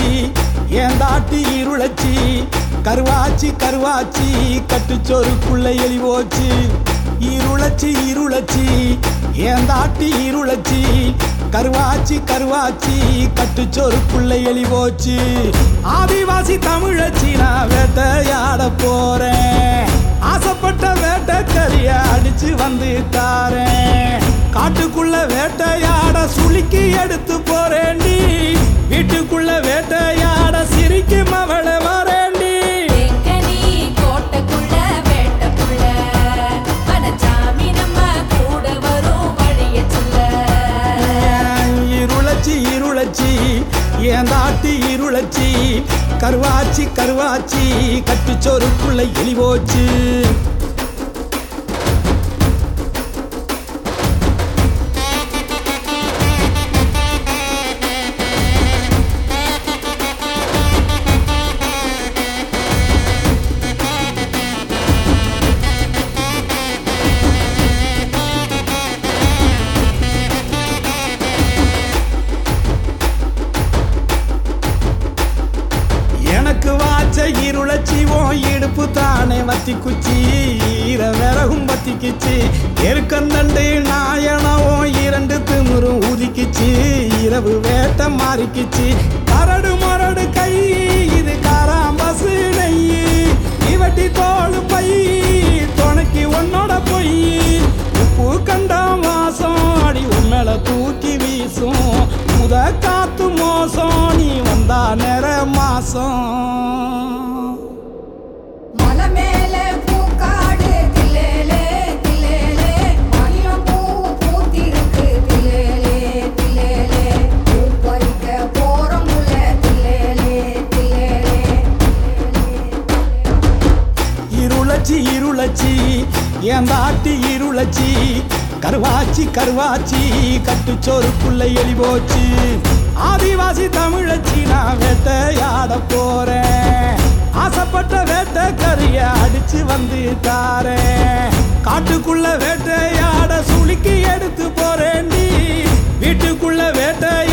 ஏன் தாட்டி இருளச்சி கருவாச்சி கருவாச்சி கட்டுச்சோறுக்குள்ள எலி போச்சு இருளச்சி இருளச்சி ஏன் தாட்டி இருளச்சி கருவாச்சி கருவாச்சி கட்டுச்சோறுக்குள்ள எலி போச்சு ஆதிவாசி தமிழச்சி நான் வேட்டையாட போறேன் ஆசைப்பட்ட வேட்டைக்கறிய அடிச்சு வந்து தாரேன் காட்டுக்குள்ள வேட்டையாட சுளுக்கி எடுத்து போறேன்டி வீட்டுக்குள்ள வேட்டையாட சிரிக்கும் அவளை வரேன்டி தேக்கனி கோட்டைக்குள்ள வேட்டக்குள்ள மனச்சாமி நம்ம கூட வரும் வழிய சொல்ல இருளச்சி இருளச்சி ஏன் தாட்டி இருளச்சி கருவாச்சி கருவாச்சி கட்டுச்சோறுக்குள்ள எலி போச்சு எனக்கு வாச்ச இருளச்சி உன் இடுப்பு தானே வத்தி குச்சி ஈர விறகும் பத்திக்குச்சு எருக்கந்தண்டு நாயனவும் இரண்டு திமிரும் ஊதிக்குச்சு இரவு வேட்டை மாறிக்குச்சு கரடு மரடு கை இது காராம்பசு நெய் இவட்டி தோல் பை துணைக்கு உன்னோட பொய் உப்பு கண்டம் வாசம் அடி உண்மையில தூக்கி வீசும் முத காத்து மோசம் நீ வந்தா நிற மாசம் மலை மேலே பூக்காடு தில்லேலே தில்லேலே மணியம் பூ பூத்திருக்கு தில்லேலே தில்லேலே பூ பறிக்க போறோம் உள்ள தில்லேலே தில்லேலே இருளச்சி இருளச்சி ஏன் தாட்டி இருளச்சி கருவாச்சி கருவாச்சி கட்டுச்சோறுக்குள்ள எலி போச்சு ஆதிவாசி தமிழச்சி நான் வேட்டையாட போறேன் ஆசைப்பட்ட வேட்டைக்கறிய அடிச்சு வந்து தாரேன் காட்டுக்குள்ள வேட்டையாட சுளுக்கி எடுத்து போறேன்டி வீட்டுக்குள்ள வேட்டை